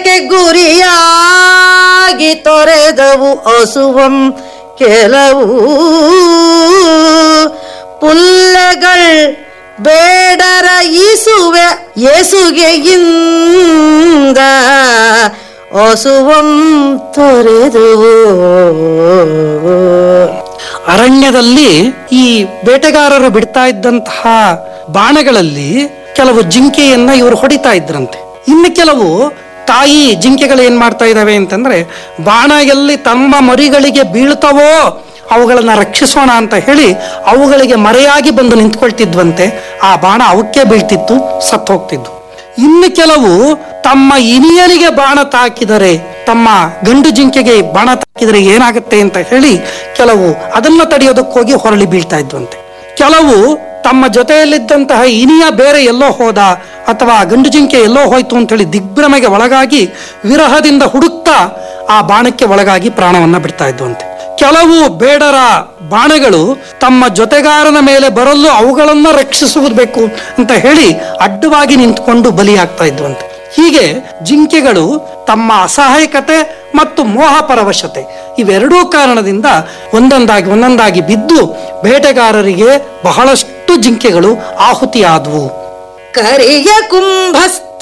ಬೇಟೆಗೆ ಗುರಿಯಾಗಿ ತೊರೆದವು ಅಸುವಂ ಕೆಲವು ಪುಲ್ಲೆಗಳ್ ಬೇಡರ ಈಸುವೆ ಏಸುಗೆಯಿಂದ ಅಸುವಂ ತೊರೆದುವು ಅರಣ್ಯದಲ್ಲಿ ಈ ಬೇಟೆಗಾರರು ಬಿಡ್ತಾ ಇದ್ದಂತಹ ಬಾಣಗಳಲ್ಲಿ ಕೆಲವು ಜಿಂಕೆಯನ್ನ ಇವರು ಹೊಡಿತಾ ಇದ್ರಂತೆ ಇನ್ನು ಕೆಲವು ತಾಯಿ ಜಿಂಕೆಗಳು ಏನ್ ಮಾಡ್ತಾ ಇದಾವೆ ಅಂತಂದ್ರೆ ಬಾಣ ಎಲ್ಲಿ ತಮ್ಮ ಮರಿಗಳಿಗೆ ಬೀಳ್ತವೋ ಅವುಗಳನ್ನ ರಕ್ಷಿಸೋಣ ಅಂತ ಹೇಳಿ ಅವುಗಳಿಗೆ ಮರೆಯಾಗಿ ಬಂದು ನಿಂತ್ಕೊಳ್ತಿದ್ವಂತೆ ಆ ಬಾಣ ಅವಕ್ಕೆ ಬೀಳ್ತಿತ್ತು ಸತ್ತು ಹೋಗ್ತಿದ್ವು ಇನ್ನು ಕೆಲವು ತಮ್ಮ ಇನಿಯರಿಗೆ ಬಾಣ ತಾಕಿದರೆ ತಮ್ಮ ಗಂಡು ಜಿಂಕೆಗೆ ಬಾಣ ತಾಕಿದರೆ ಏನಾಗುತ್ತೆ ಅಂತ ಹೇಳಿ ಕೆಲವು ಅದನ್ನ ತಡೆಯೋದಕ್ಕೋಗಿ ಹೊರಳಿ ಬೀಳ್ತಾ ಇದ್ವಂತೆ ಕೆಲವು ತಮ್ಮ ಜೊತೆಯಲ್ಲಿದ್ದಂತಹ ಇನಿಯ ಬೇರೆ ಎಲ್ಲೋ ಹೋದ ಅಥವಾ ಗಂಡು ಜಿಂಕೆ ಎಲ್ಲೋ ಹೋಯ್ತು ಅಂತ ಹೇಳಿ ದಿಗ್ಭ್ರಮೆಗೆ ಒಳಗಾಗಿ ವಿರಹದಿಂದ ಹುಡುಕ್ತಾ ಆ ಬಾಣಕ್ಕೆ ಒಳಗಾಗಿ ಪ್ರಾಣವನ್ನ ಬಿಡ್ತಾ ಇದ್ವಂತೆ ಕೆಲವು ಬೇಡರ ಬಾಣಗಳು ತಮ್ಮ ಜೊತೆಗಾರನ ಮೇಲೆ ಬರಲು ಅವುಗಳನ್ನ ರಕ್ಷಿಸುವುದಬೇಕು ಅಂತ ಹೇಳಿ ಅಡ್ಡವಾಗಿ ನಿಂತ್ಕೊಂಡು ಬಲಿಯಾಗ್ತಾ ಇದ್ವಂತೆ ಹೀಗೆ ಜಿಂಕೆಗಳು ತಮ್ಮ ಅಸಹಾಯಕತೆ ಮತ್ತು ಮೋಹ ಪರವಶತೆ ಇವೆರಡೂ ಕಾರಣದಿಂದ ಒಂದೊಂದಾಗಿ ಒಂದೊಂದಾಗಿ ಬಿದ್ದು ಬೇಟೆಗಾರರಿಗೆ ಬಹಳಷ್ಟು ಜಿಂಕೆಗಳು ಆಹುತಿಯಾದವು ಕರಿಯ ಕುಂಭಸ್ಥ